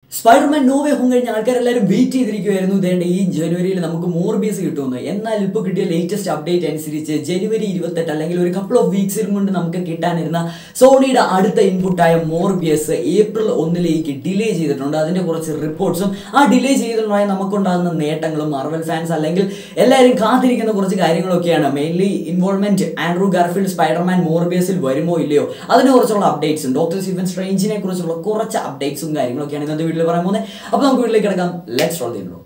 Spiderman no way home കഴിഞ്ഞ ആൾക്കാരെല്ലാവരും wait ചെയ്തിരിക്കുമായിരുന്നു ഇതേണ്ട ഈ ജനുവരിയിൽ നമുക്ക് മോർബിയസ് കിട്ടുമെന്ന് എന്നാൽ ഇപ്പോൾ കിട്ടിയ ലേറ്റസ്റ്റ് അപ്ഡേറ്റ് അനുസരിച്ച് ജനുവരി ഇരുപത്തെട്ട് അല്ലെങ്കിൽ ഒരു കപ്പിൾ ഓഫ് വീക്സിലും കൊണ്ട് നമുക്ക് കിട്ടാനിരുന്ന സോണിയുടെ അടുത്ത ഇൻപുട്ടായ മോർബിയസ് ഏപ്രിൽ ഒന്നിലേക്ക് ഡിലേ ചെയ്തിട്ടുണ്ട് അതിന്റെ കുറച്ച് റിപ്പോർട്ട്സും ആ ഡിലേ ചെയ്തിട്ടുണ്ടായ നമുക്കുണ്ടാകുന്ന നേട്ടങ്ങളും മാർവൽ ഫാൻസ് അല്ലെങ്കിൽ എല്ലാവരും കാത്തിരിക്കുന്ന കുറച്ച് കാര്യങ്ങളൊക്കെയാണ് mainly involvement Andrew Garfield Spiderman മോർബിയസിൽ വരുമോ ഇല്ലയോ അതിനെ കുറിച്ചുള്ള അപ്ഡേറ്റ്സും ഡോക്ടർ സ്റ്റീവൻ സ്ട്രേഞ്ചിനെ കുറിച്ചുള്ള കുറച്ച് അപ്ഡേറ്റ്സും കാര്യങ്ങളൊക്കെയാണ് ഇന്നത്തെ വീട്ടിൽ പറയാൻ പോകുന്നത് അപ്പോൾ നമുക്ക് വീട്ടിലേക്ക് കിടക്കാം ലെറ്റ്സ് റോൾ ചെയ്യുന്നു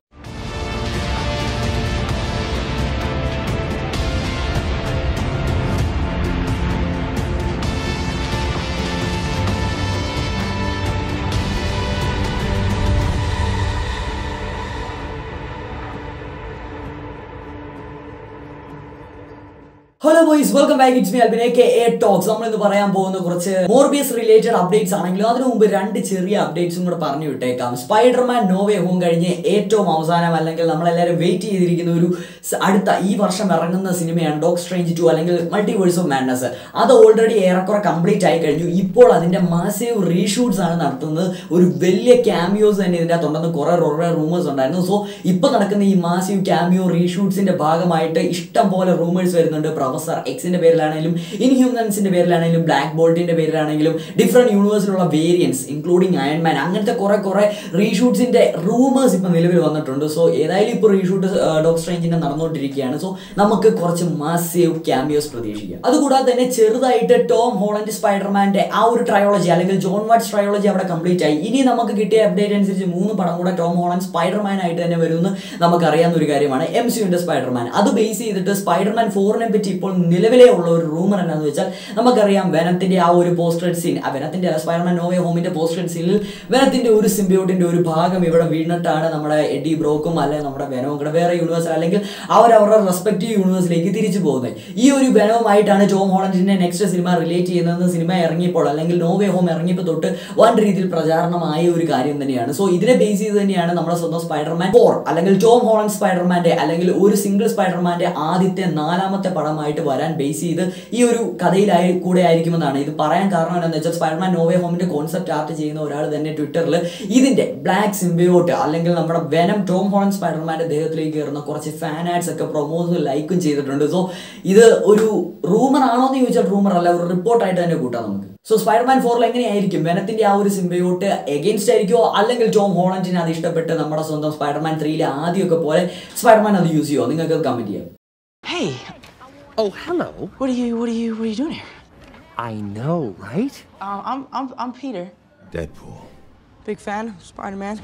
hello boys welcome back it's me Albin A K A talks നമ്മൾ ഇന്ന് പറയാൻ പോകുന്ന കുറച്ച് മോർബിയസ് റിലേറ്റഡ് അപ്ഡേറ്റ്സ് ആണെങ്കിലും അതിനു മുമ്പ് രണ്ട് ചെറിയ അപ്ഡേറ്റ്സും കൂടെ പറഞ്ഞു വിട്ടേക്കാം സ്പൈഡർമാൻ നോവേ ഹോം കഴിഞ്ഞ് ഏറ്റവും അവസാനം അല്ലെങ്കിൽ നമ്മളെല്ലാവരും വെയിറ്റ് ചെയ്തിരിക്കുന്ന ഒരു സ- അടുത്ത ഈ വർഷം ഇറങ്ങുന്ന സിനിമയാണ് ഡോക് സ്ട്രേഞ്ച് ടു അല്ലെങ്കിൽ മൾട്ടിവേഴ്സ് ഓഫ് മാഡ്നസ് അത് ഓൾറെഡി ഏറെക്കുറെ കംപ്ലീറ്റ് ആയി കഴിഞ്ഞു ഇപ്പോൾ അതിന്റെ മാസീവ് റീഷൂട്ട്സ് ആണ് നടത്തുന്നത് ഒരു വലിയ ക്യാമിയോസ് തന്നെ ഇതിൻ്റെ അകത്തുണ്ടെന്ന് കുറെ കുറെ റൂമേഴ്സ് ഉണ്ടായിരുന്നു സോ ഇപ്പൊ നടക്കുന്ന ഈ മാസീവ് ക്യാമിയോ റീഷൂട്ട്സിന്റെ ഭാഗമായിട്ട് ഇഷ്ടം പോലെ റൂമേഴ്സ് വരുന്നുണ്ട് പ്രൊഫസർ എക്സിന്റെ പേരിലാണെങ്കിലും ഇൻഹ്യൂമൻസിന്റെ പേരിലാണെങ്കിലും ബ്ലാക്ക് ബോൾട്ടിന്റെ പേരിലാണെങ്കിലും ഡിഫറെന്റ് യൂണിവേഴ്സിലുള്ള വേരിയൻസ് ഇൻക്ലൂഡിങ് അയൺമാൻ അങ്ങനത്തെ കുറെ കുറെ റീഷൂട്ട്സിന്റെ റൂമേഴ്സ് ഇപ്പൊ നിലവിൽ വന്നിട്ടുണ്ട് സോ ഏതായാലും ഇപ്പോൾ റീഷൂട്ട് ഡോക് സ്ട്രേഞ്ചിന്റെ നടന്നുകൊണ്ടിരിക്കുകയാണ് സോ നമുക്ക് കുറച്ച് മാസീവ് ക്യാമിയോസ് പ്രതീക്ഷിക്കാം അതുകൂടാതെ തന്നെ ചെറുതായിട്ട് ടോം ഹോളൻഡ് സ്പൈഡർമാന്റെ ആ ഒരു ട്രയോളജി അല്ലെങ്കിൽ ജോൺ വാട്സ് ട്രയോളജി അവിടെ കംപ്ലീറ്റ് ആയി ഇനി നമുക്ക് കിട്ടിയ അപ്ഡേറ്റ് അനുസരിച്ച് മൂന്ന് പടം കൂടെ ടോം ഹോളൻഡ് സ്പൈഡർമാൻ ആയിട്ട് തന്നെ വരുമെന്ന് നമുക്കറിയാവുന്ന ഒരു കാര്യമാണ് എം സിയുടെ സ്പൈഡർമാൻ അത് ബേസ് ചെയ്തിട്ട് സ്പൈഡർമാൻ ഫോറിനെ പറ്റി ഇപ്പോൾ നിലവിലെ ഉള്ള ഒരു റൂമർ എന്താണെന്ന് വെച്ചാൽ നമുക്കറിയാം വെനത്തിന്റെ ആ ഒരു പോസ്റ്റർ സീൻ ആ വെനത്തിന്റെ അല്ല, സ്പൈഡർമാൻ നോവേ ഹോമിന്റെ പോസ്റ്റർ സീനിൽ വെനത്തിന്റെ ഒരു സിംബിയോട്ടിന്റെ ഒരു ഭാഗം ഇവിടെ വീണിട്ടാണ് നമ്മുടെ എഡി ബ്രോക്കും അല്ലെങ്കിൽ നമ്മുടെ വെനവും കൂടെ വേറെ യൂണിവേഴ്സ് അല്ലെങ്കിൽ അവരവരുടെ റെസ്പെക്റ്റീവ് യൂണിവേഴ്സിലേക്ക് തിരിച്ചു പോകുന്നത് ഈ ഒരു വെനവുമായിട്ടാണ് ടോം ഹോളൻഡിന്റെ നെക്സ്റ്റ് സിനിമ റിലേറ്റ് ചെയ്യുന്നത് സിനിമ ഇറങ്ങിയപ്പോൾ അല്ലെങ്കിൽ നോവേ ഹോം ഇറങ്ങിയപ്പോൾ തൊട്ട് വൻ രീതിയിൽ പ്രചാരണമായ ഒരു കാര്യം തന്നെയാണ് സോ ഇതിനെ ബേസ് ചെയ്ത് തന്നെയാണ് നമ്മുടെ സ്വന്തം സ്പൈഡർമാൻ ഫോർ അല്ലെങ്കിൽ ടോം ഹോളൻഡ് സ്പൈഡർമാന്റെ അല്ലെങ്കിൽ ഒരു സിംഗിൾ സ്പൈഡർമാന്റെ ആദ്യത്തെ നാലാമത്തെ പടമായിട്ട് വരാൻ ബേസ് ചെയ്ത് ഈ ഒരു കഥയിലായി കൂടെ ആയിരിക്കുമെന്നാണ് ഇത് പറയാൻ കാരണം എന്താണെന്ന് വെച്ചാൽ സ്പൈഡർമാൻ നോവേ ഹോമിന്റെ കോൺസെപ്റ്റ് ആർട്ട് ചെയ്യുന്ന ഒരാൾ തന്നെ ട്വിറ്ററിൽ ഇതിന്റെ ബ്ലാക്ക് സിംബിയോട്ട് അല്ലെങ്കിൽ നമ്മുടെ വെനം ടോം ഹോളൻഡ് സ്പൈഡർമാന്റെ ദേഹത്തിലേക്ക് കയറുന്ന കുറച്ച് ഫാൻ ആഡ്സ് ഒക്കെ പ്രൊമോസ് ലൈക്കും ചെയ്തിട്ടുണ്ട് സോ ഇത് ഒരു റൂമർ ആണോ എന്ന് ചോദിച്ചാൽ റൂമർ അല്ല ഒരു റിപ്പോർട്ടായിട്ട് തന്നെ കൂട്ടാം നമുക്ക് സോ സ്പൈഡർമാൻ ഫോറിൽ എങ്ങനെയായിരിക്കും വെനത്തിന്റെ ആ ഒരു സിംബയോട്ട് എഗെയിൻസ്റ്റ് ആയിരിക്കുമോ അല്ലെങ്കിൽ ടോം ഹോളൻഡിന് അത് ഇഷ്ടപ്പെട്ട് നമ്മുടെ സ്വന്തം സ്പൈഡർമാൻ ത്രീയിലെ ആദ്യമൊക്കെ പോലെ സ്പൈഡർമാൻ അത് യൂസ് ചെയ്യുമോ നിങ്ങൾക്ക് കമന്റ് ചെയ്യാം Hey, Oh, hello. what are you? What are you? What are you doing here? I know, right? Uh, I'm I'm I'm Peter. Deadpool. Big fan of Spider-Man.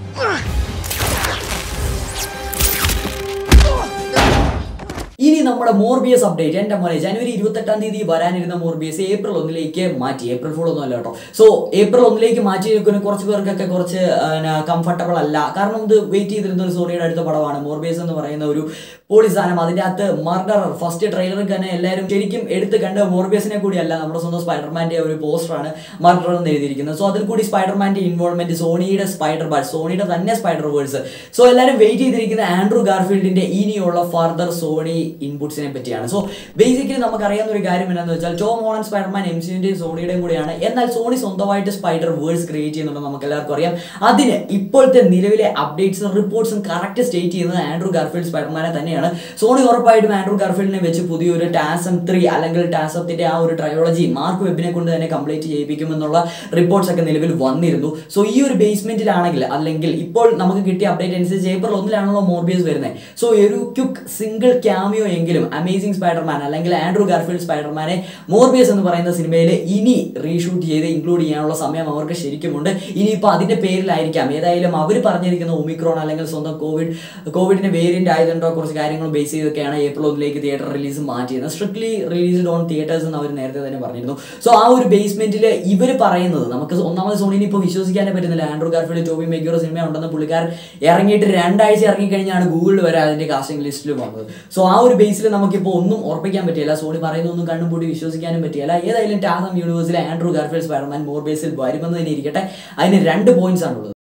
ഇനി നമ്മുടെ Morbius update എൻ്റെ മോനെ ജനുവരി ഇരുപത്തെട്ടാം തീയതി വരാനിരുന്ന Morbius April ഒന്നിലേക്ക് മാറ്റി April full ഒന്നും അല്ല കേട്ടോ സോ ഏപ്രിൽ ഒന്നിലേക്ക് മാറ്റി നിൽക്കുന്ന കുറച്ച് പേർക്കൊക്കെ കുറച്ച് കംഫർട്ടബിൾ അല്ല കാരണം ഇത് വെയിറ്റ് ചെയ്തിരുന്ന ഒരു സോണിയുടെ അടുത്ത പടമാണ് മോർബിയസ് എന്ന് പറയുന്ന ഒരു പോളി സാധനം അതിൻ്റെ അകത്ത് മർഡറർ ഫസ്റ്റ് ട്രെയിലറിൽ തന്നെ എല്ലാവരും ശരിക്കും എടുത്ത് കണ്ട മോർബിയസിനെ കൂടിയല്ല നമ്മുടെ സ്വന്തം സ്പൈഡർമാൻ്റെ ഒരു പോസ്റ്ററാണ് മർഡർ എന്ന് എഴുതിയിരിക്കുന്നത് സോ അതിൽ കൂടി സ്പൈഡർമാൻ്റെ ഇൻവോൾവ്മെന്റ് സോണിയുടെ സ്പൈഡർ ബാഡ് സോണിയുടെ തന്നെ സ്പൈഡർ വേഴ്സ് സോ എല്ലാവരും വെയിറ്റ് ചെയ്തിരിക്കുന്ന ആൻഡ്രൂ ഗാർഫീൽഡിന്റെ ഇനിയുള്ള ഫർദർ സോണി ഇൻപുട്സിനെ പറ്റിയാണ് സോ ബേസിക്കലി നമുക്കറിയാവുന്ന ഒരു കാര്യം എന്താണെന്ന് വെച്ചാൽ ടോം ഹോളൻ സ്പൈഡർമാൻ എം സിന്റെയും സോണിയുടെയും കൂടിയാണ് എന്നാൽ സോണി സ്വന്തമായിട്ട് സ്പൈഡർ വേഴ്സ് ക്രിയേറ്റ് ചെയ്യുന്നുണ്ട് നമുക്ക് എല്ലാവർക്കും അറിയാം അതിന് ഇപ്പോഴത്തെ നിലവിലെ അപ്ഡേറ്റ്സും റിപ്പോർട്ട്സും കറക്റ്റ് സ്റ്റേറ്റ് ചെയ്യുന്നത് ആൻഡ്രൂ ഗാർഫീൽഡ് സ്പൈഡർമാനെ തന്നെയാണ് സോണി ഉറപ്പായിട്ടും ആൻഡ്രൂ ഗാർഫീൽഡിനെ വെച്ച് പുതിയൊരു ടാസം ത്രീ അല്ലെങ്കിൽ ടാസത്തിന്റെ ആ ഒരു ട്രയോളജി മാർക്ക് വെബിനെ കൊണ്ട് തന്നെ കംപ്ലീറ്റ് ചെയ്യിപ്പിക്കുമെന്നുള്ള റിപ്പോർട്ട്സ് ഒക്കെ നിലവിൽ വന്നിരുന്നു സോ ഈ ഒരു ബേസ്മെന്റിലാണെങ്കിൽ അല്ലെങ്കിൽ ഇപ്പോൾ നമുക്ക് കിട്ടിയ അപ്ഡേറ്റ് അനുസരിച്ച് ഏപ്രിൽ ഒന്നിലാണല്ലോ മോർബിയസ് വരുന്നത് സോ ഒരു ക്യുക്ക് സിംഗിൾ ക്യാമിയോ എങ്കിലും അമേസിംഗ് സ്പൈഡർമാൻ അല്ലെങ്കിൽ ആൻഡ്രൂ ഗാർഫീൽഡ് സ്പൈഡർമാനെ മോർബിയസ് എന്ന് പറയുന്ന സിനിമയിൽ ഇനി റീഷൂട്ട് ചെയ്ത് ഇൻക്ലൂഡ് ചെയ്യാനുള്ള സമയം അവർക്ക് ശരിക്കുമുണ്ട് ഇനിയിപ്പോൾ അതിന്റെ പേരിലായിരിക്കാം ഏതായാലും അവർ പറഞ്ഞിരിക്കുന്ന ഒമിക്രോൺ അല്ലെങ്കിൽ സ്വന്തം കോവിഡ് കോവിഡിന്റെ വേരിയന്റ് ആയതുകൊണ്ടോ കുറച്ച് കാര്യങ്ങൾ ബേസ് ചെയ്തൊക്കെയാണ് ഏപ്രിൽ ഒന്നിലേക്ക് തിയേറ്റർ റിലീസ് മാറ്റിയത് സ്ട്രിക്ട്ലി റിലീസ്ഡ് ഓൺ തിയേറ്റേഴ്സ് എന്ന് അവർ നേരത്തെ തന്നെ പറഞ്ഞിരുന്നു സോ ആ ഒരു ബേസ്മെന്റിൽ ഇവർ പറയുന്നത് നമുക്ക് ഒന്നാമത് സോണിന് ഇപ്പോൾ വിശ്വസിക്കാനേ പറ്റുന്നില്ല ആൻഡ്രൂ ഗാർഫീൽഡ് ടോബി മേക്യൂറോ സിനിമ ഉണ്ടെന്ന് പുള്ളിക്കാരൻ ഇറങ്ങിയിട്ട് രണ്ടാഴ്ച ഇറങ്ങിക്കഴിഞ്ഞാണ് ഗൂഗിളിൽ വരെ അതിന്റെ കാസ്റ്റിംഗ് ലിസ്റ്റിൽ വന്നത് സോ ആ ഒരു ബേസിൽ നമുക്കിപ്പോൾ ഒന്നും ഉറപ്പിക്കാൻ പറ്റില്ല സോണി പറയുന്നൊന്നും കണ്ണും പൂട്ടി വിശ്വസിക്കാനും പറ്റില്ല ഏതായാലും ടാസം യൂണിവേഴ്സിലെ ആൻഡ്രൂ ഗാർഫീൽഡ് സ്പൈഡർമാൻ മോർ ബേസിൽ വരുമെന്ന് തന്നെ ഇരിക്കട്ടെ അതിന് രണ്ട് പോയിന്റ്സ് ആണുള്ളത്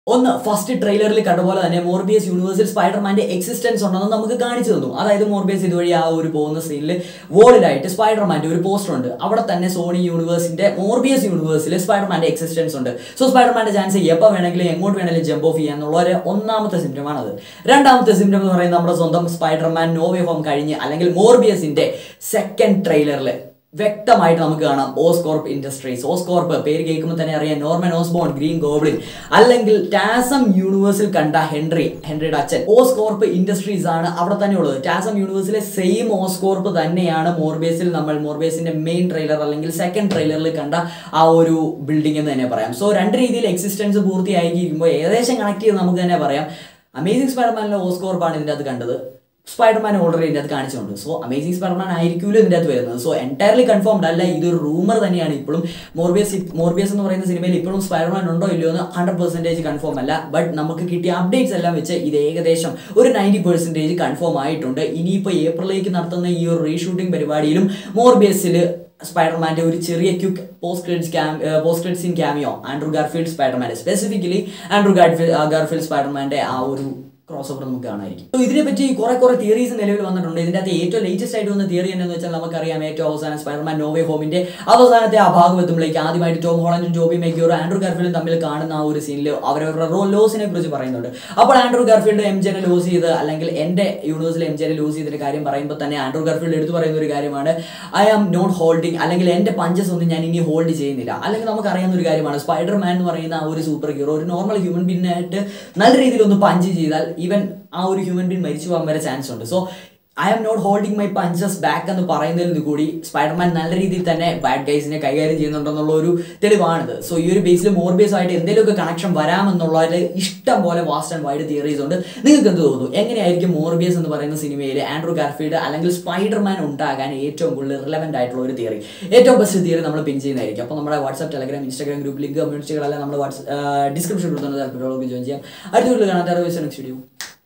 ഒന്ന് ഫസ്റ്റ് ട്രെയിലറിൽ കണ്ട പോലെ തന്നെ മോർബിയസ് യൂണിവേഴ്സിൽ സ്പൈഡർമാന്റെ എക്സിസ്റ്റൻസ് ഉണ്ടെന്ന് നമുക്ക് കാണിച്ചു തന്നു അതായത് മോർബിയസ് ഇതുവഴി ആ ഒരു പോകുന്ന സീനിൽ വോളിലായിട്ട് സ്പൈഡർമാന്റെ ഒരു പോസ്റ്റർ ഉണ്ട് അവിടെ തന്നെ സോണി യൂണിവേഴ്സിന്റെ മോർബിയസ് യൂണിവേഴ്സിൽ സ്പൈഡർമാന്റെ എക്സിസ്റ്റൻസ് ഉണ്ട് സോ സ്പൈഡർമാന്റെ ചാൻസ് എപ്പോൾ വേണമെങ്കിലും എങ്ങോട്ട് വേണമെങ്കിലും ജമ്പ് ഓഫ് ചെയ്യാൻ എന്നുള്ള ഒരു ഒന്നാമത്തെ സിംറ്റമാണ് അത് രണ്ടാമത്തെ സിംറ്റം എന്ന് പറയുന്നത് നമ്മുടെ സ്വന്തം സ്പൈഡർമാൻ നോവേ ഹോം കഴിഞ്ഞ് അല്ലെങ്കിൽ മോർബിയസിന്റെ സെക്കൻഡ് ട്രെയിലറിൽ വ്യക്തമായിട്ട് നമുക്ക് കാണാം ഓസ്കോർപ്പ് ഇൻഡസ്ട്രീസ് ഓസ്കോർപ്പ് പേര് കേൾക്കുമ്പോൾ തന്നെ അറിയാം നോർമൻ ഓസ്ബോൺ ഗ്രീൻ ഗോബ്ലിൻ അല്ലെങ്കിൽ ടാസം യൂണിവേഴ്സിൽ കണ്ട ഹെൻറി ഹെൻറിയുടെ അച്ഛൻ ഓസ്കോർപ്പ് ഇൻഡസ്ട്രീസ് ആണ് അവിടെ തന്നെ ഉള്ളത് ടാസം യൂണിവേഴ്സിലെ സെയിം ഓസ്കോർപ്പ് തന്നെയാണ് മോർബേസിൽ നമ്മൾ മോർബേസിന്റെ മെയിൻ ട്രെയിലർ അല്ലെങ്കിൽ സെക്കൻഡ് ട്രെയിലറിൽ കണ്ട ആ ഒരു ബിൽഡിംഗ് എന്ന് തന്നെ പറയാം സോ രണ്ട് രീതിയിൽ എക്സിസ്റ്റൻസ് പൂർത്തിയായിരിക്കുമ്പോൾ ഏകദേശം കണക്ട് ചെയ്ത് നമുക്ക് തന്നെ പറയാം അമേസിംഗ് സ്പൈഡർമാനിലെ ഓസ്കോർപ്പാണ് ഇതിൻ്റെ അത് കണ്ടത് സ്പൈഡർമാൻ ഓൾറെഡി ഇതിൻ്റെ അത് കാണിച്ചിട്ടുണ്ട് സോ അമേസിംഗ് സ്പൈഡർമാൻ ആയിരിക്കുമല്ലോ ഇതിൻ്റെ അകത്ത് വരുന്നത് സോ എൻറ്റയർലി കൺഫേംഡ് അല്ല ഇതൊരു റൂമർ തന്നെയാണ് ഇപ്പോഴും മോർബിയസ് മോർബിയസ് എന്ന് പറയുന്ന സിനിമയിൽ ഇപ്പോഴും സ്പൈഡർമാൻ ഉണ്ടോ ഇല്ലയോ എന്ന് ഹൺഡ്രഡ് പെർസെൻറ്റേജ് കൺഫേം അല്ല ബട്ട് നമുക്ക് കിട്ടിയ അപ്ഡേറ്റ്സ് എല്ലാം വെച്ച് ഇത് ഏകദേശം ഒരു നയൻറ്റി പെർസെൻറ്റേജ് കൺഫേം ആയിട്ടുണ്ട് ഇനിയിപ്പോൾ ഏപ്രിലേക്ക് നടത്തുന്ന ഈ ഒരു റീഷൂട്ടിംഗ് പരിപാടിയിലും മോർബിയസിൽ സ്പൈഡർമാന്റെ ഒരു ചെറിയ quick post credits cam post credits in cameo Andrew Garfield സ്പൈഡർമാൻ്റെ സ്പെസിഫിക്കലി ആൻഡ്രൂ ഗാർഫീൽഡ് ഗാർഫീൽഡ് സ്പൈഡർമാന്റെ ആ ഒരു ക്രോസ് ഓവർ നമുക്ക് കാണാമായിരിക്കും So ഇതിനെ പറ്റി കുറെ കുറെ തിയറീസ് നിലവിൽ വന്നിട്ടുണ്ട് ഇതിന്റെ അകത്ത് ഏറ്റവും ലേറ്റസ്റ്റ് ആയിട്ട് വന്ന തിയറി എന്ന് വെച്ചാൽ നമുക്കറിയാം ഏറ്റവും അവസാനം സ്പൈഡർമാൻ നോവേ ഹോമിന്റെ അവസാനത്തെ ആ ഭാഗം എത്തുമ്പോഴേക്ക് ആദ്യമായിട്ട് ടോം ഹോളൻഡും ജോബി മെഗ്യൂറും ആൻഡ്രൂ ഗാർഫീൽഡും തമ്മിൽ കാണുന്ന ആ ഒരു സീനിൽ അവരവരുടെ റോ ലോസിനെ കുറിച്ച് പറയുന്നുണ്ട് അപ്പോൾ ആൻഡ്രൂ ഗാർഫീൽഡ് എം ജെനെ ലോസ് ചെയ്ത് അല്ലെങ്കിൽ എന്റെ യൂണിവേഴ്സിൽ എം ജെനെ ലോസ് ചെയ്തിന്റെ കാര്യം പറയുമ്പോൾ തന്നെ ആൻഡ്രൂ ഗാർഫീൽഡ് എടുത്തു പറയുന്ന ഒരു കാര്യമാണ് ഐ ആം നോട്ട് ഹോൾഡിങ് അല്ലെങ്കിൽ എന്റെ പഞ്ചസ് ഒന്നും ഞാൻ ഇനി ഹോൾഡ് ചെയ്യുന്നില്ല അല്ലെങ്കിൽ നമുക്കറിയാവുന്ന ഒരു കാര്യമാണ് സ്പൈഡർമാൻ എന്ന് പറയുന്ന ആ ഒരു സൂപ്പർ ഹീറോ ഒരു നോർമൽ ഹ്യൂമൻ ബീനായിട്ട് നല്ല രീതിയിൽ ഒന്ന് പഞ്ച് ചെയ്താൽ ഈവൻ ആ ഒരു ഹ്യൂമൻ ബീൻ മരിച്ചു പോകാൻ വരെ ചാൻസ് ഉണ്ട് so I am not holding my punches back എന്ന് പറയുന്നതിൽ കൂടി സ്പൈഡർമാൻ നല്ല രീതിയിൽ തന്നെ ബാഡ് ഗൈസിനെ കൈകാര്യം ചെയ്യുന്നുണ്ടെന്നുള്ള ഒരു തെളിവാണിത് സോ ഈ ഒരു ബേസിൽ മോർബേസ് ആയിട്ട് എന്തെങ്കിലുമൊക്കെ കണക്ഷൻ വരാമെന്നുള്ളതിൽ ഇഷ്ടം പോലെ വാസ്റ്റ് ആൻഡ് വൈഡ് തിയറീസ് ഉണ്ട് നിങ്ങൾക്ക് എന്ത് തോന്നുന്നു എങ്ങനെയായിരിക്കും മോർബിയസ് എന്ന് പറയുന്ന സിനിമയിൽ ആൻഡ്രൂ ഗാർഫീൽഡ് അല്ലെങ്കിൽ സ്പൈഡർമാൻ ഉണ്ടാകാൻ ഏറ്റവും കൂടുതൽ റിലവൻ്റ് ആയിട്ടുള്ള ഒരു തിയറി ഏറ്റവും ബെസ്റ്റ് തിയറി നമ്മൾ പിൻ ചെയ്യുന്നതായിരിക്കും അപ്പോൾ നമ്മുടെ WhatsApp Telegram Instagram group link കമ്മ്യൂണിറ്റികളെല്ലാം നമ്മൾ വാട്സ് ഡിസ്ക്രിപ്ഷൻ കൊടുക്കുന്ന താല്പര്യമുള്ളവർക്ക് ജോയിൻ ചെയ്യാം അടുത്ത വീട്ടിൽ കാണാൻ next video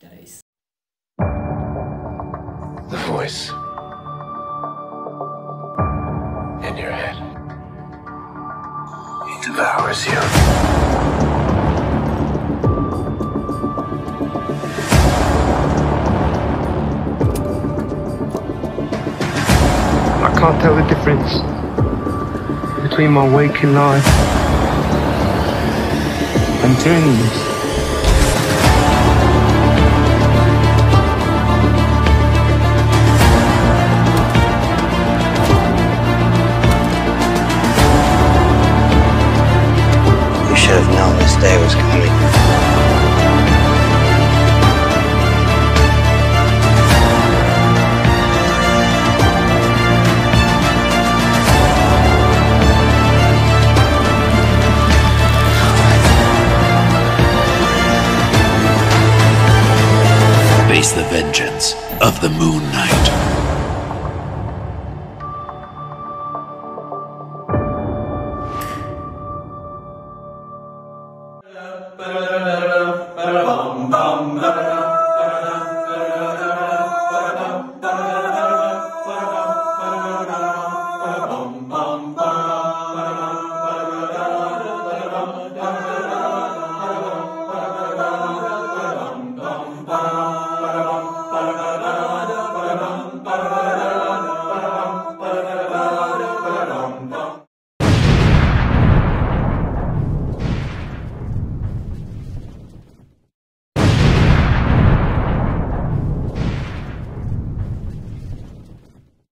The voice in your head. It devours you. I can't tell the difference between my waking life and dreams. You should have known this day was coming. Face the vengeance of the Moon Knight. Ba-da-da-da-da.